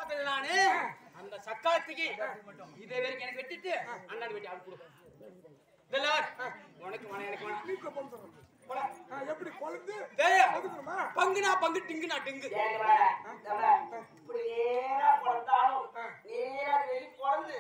பார்த்தது நானு அந்த சக்காத்துக்கு இதே வரைக்கும் எனக்கு வெட்டிட்டு அண்ணாடி வெட்டி அவன் கொடு இதெல்லாம் உனக்கு வேணாம் எனக்கு வேணாம் நீ கொப்பம் சொல்றது போடா. ஆ, எப்படி கொழுந்து டேய், அதுக்குமா பங்குனா பங்கு டிங்குனா டிங்கு ஏங்க வேற, இந்த வேற, இப்படி நேரா பொழந்தாலும் நேரா வெளி பொழந்து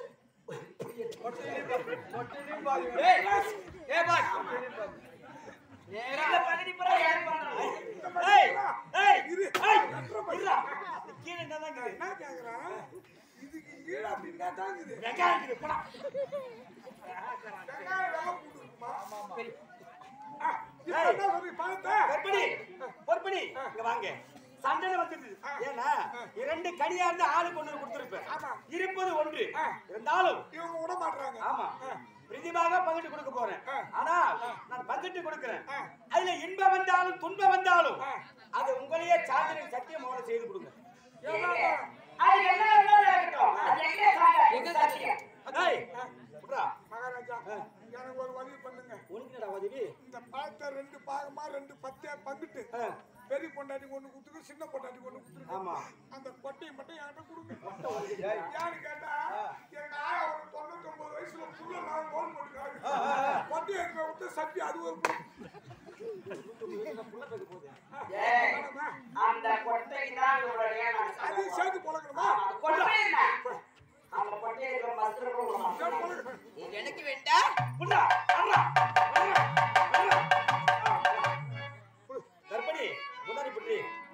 ஏய், ஏய் பார். நேரா இந்த பகுதி பூரா ஏன் பண்றது? ஏய், ஏய், இரு. ஏய், எட்ரை இருடா. கீழே என்னதான் இருக்குது? என்ன கேக்குறான் இதுக்கு கீழே அப்படின்னா தாங்குது வெங்காயம் இருக்குது, போடா. வெங்காயம் விலை கூடுமா சரி. இப்ப என்ன சொல்லி பார்த்தா பொறுப்படி, பொறுப்படி, இங்க வாங்க. சண்டை வந்துருது. ஏன்னா, இரண்டு கனியா இருந்து ஆளுக்கு ஒண்ணு கொடுத்திருப்பேன். ஆமா. இருப்பது ஒன்று ஆ. இருந்தாலும் இவங்க விட மாட்டாங்க ஆமா பிரதிமாக பங்கிட்டு கொடுக்க போறேன் ஆ. ஆனா நான் பங்கிட்டு கொடுக்கிறேன் ஆ. அதுல இன்பம் வந்தாலும் துன்பம் வந்தாலும் ஆ. அது உங்களையே சாதனை சத்தியம் மூலம் செய்து கொடுங்க ஏங்க, அது என்ன வேணாலும் இருக்கட்டும். அது எங்க சாங்க? சத்தியம். டேய், விட்றா. மகாராஜா எனக்கு ஒரு வழி பண்ணுங்க உனக்கு என்னடா உதவி இந்த பழத்தை ரெண்டு பாகமா ரெண்டு பத்தே பங்கிட்டு ஆ. பெரிய பொண்டாட்டி ஒண்ணு குத்துக்கு சின்ன பொண்டாட்டி ஒண்ணு குத்துருக்கு ஆமா. அந்த கொட்டையை மட்டும் என்கிட்ட கொடுங்க யாரு கேட்டா எங்க ஆயா ஒரு தொண்ணூத்தொன்பது வயசுல புள்ள நான் லோன் போட்டுக்காங்க கொட்டையை இருக்க விட்டு சட்டி அது ஒரு ஏய், அந்த கொட்டைக்கு தான் உங்களுடைய நான் அது சொல்ல சேர்த்து பழக்கணுமா அந்த கொட்டை என்ன? அந்த கொட்டையை இருக்கிற மஸ்திரம் கூட சேர்த்து விட பழக்கணும் எனக்கு வேண்டா புள்ளா அண்ணா கற்பனை முன்னாடி புட்டி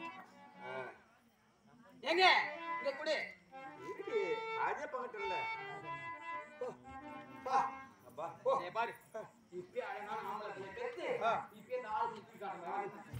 ஏங்க இங்க குடு இருக்கு அதே பங்கிட்டு இல்ல பா அப்பா ஏய் பாரு இப்பே அழகான ஆம்பளை பிள்ளை பெத்து இப்பே நாலு சுத்தி காட்டுறாங்க